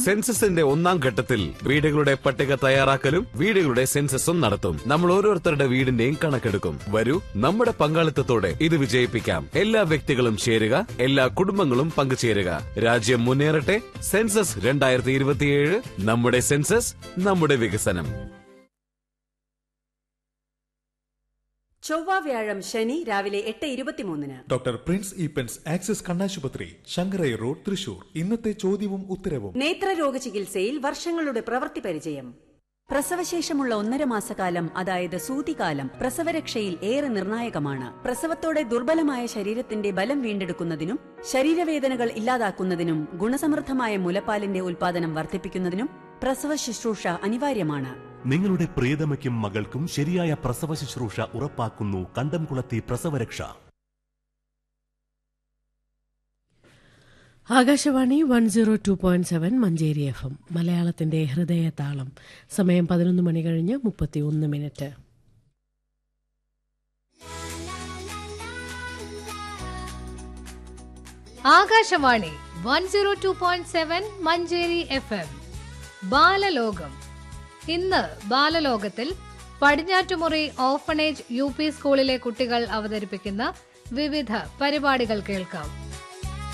സെൻസസിന്റെ ഒന്നാം ഘട്ടത്തിൽ വീടുകളുടെ പട്ടിക തയ്യാറാക്കലും വീടുകളുടെ സെൻസസും നടത്തും നമ്മൾ ഓരോരുത്തരുടെ വീടിന്റെയും കണക്കെടുക്കും വരൂ നമ്മുടെ പങ്കാളിത്തത്തോടെ ഇത് വിജയിപ്പിക്കാം എല്ലാ വ്യക്തികളും ചേരുക എല്ലാ കുടുംബങ്ങളും പങ്കുചേരുക രാജ്യം മുന്നേറട്ടെ സെൻസസ് രണ്ടായിരത്തി ഇരുപത്തിയേഴ് നമ്മുടെ സെൻസസ് നമ്മുടെ വികസനം ചൊവ്വ വ്യാഴം ശനി രാവിലെ എട്ട് ഇരുപത്തിമൂന്നിന് ഡോക്ടർ പ്രിൻസ് ഈപ്പൻസ് ആക്സിസ് കണ്ണാശുപത്രി ശങ്കരൈ റോഡ് തൃശൂർ ഇന്നത്തെ ചോദ്യവും ഉത്തരവും നേത്രരോഗ ചികിത്സയിൽ വർഷങ്ങളുടെ പ്രവൃത്തി പരിചയം പ്രസവശേഷമുള്ള ഒന്നര മാസക്കാലം അതായത് സൂതികാലം പ്രസവരക്ഷയിൽ ഏറെ നിർണായകമാണ് പ്രസവത്തോടെ ദുർബലമായ ശരീരത്തിന്റെ ബലം വീണ്ടെടുക്കുന്നതിനും ശരീരവേദനകൾ ഇല്ലാതാക്കുന്നതിനും ഗുണസമൃദ്ധമായ മുലപ്പാലിന്റെ ഉൽപാദനം വർദ്ധിപ്പിക്കുന്നതിനും പ്രസവ ശുശ്രൂഷ അനിവാര്യമാണ് നിങ്ങളുടെ പ്രിയതമയ്ക്കും മകൾക്കും ശരിയായ പ്രസവ ശുശ്രൂഷ ഉറപ്പാക്കുന്നു കണ്ടംകുളത്തി പ്രസവരക്ഷ Akashvani one zero two point seven Manjeri F M മലയാളത്തിന്റെ ഹൃദയതാളം സമയം പതിനൊന്ന് മണി കഴിഞ്ഞ് മുപ്പത്തി ഒന്ന് minute Akashvani one zero two point seven Manjeri F M ബാലലോകം ഇന്ന് ബാലലോകത്തിൽ പടിഞ്ഞാറ്റുമുറി ഓർഫണേജ് യു പി സ്കൂളിലെ കുട്ടികൾ അവതരിപ്പിക്കുന്ന വിവിധ പരിപാടികൾ കേൾക്കാം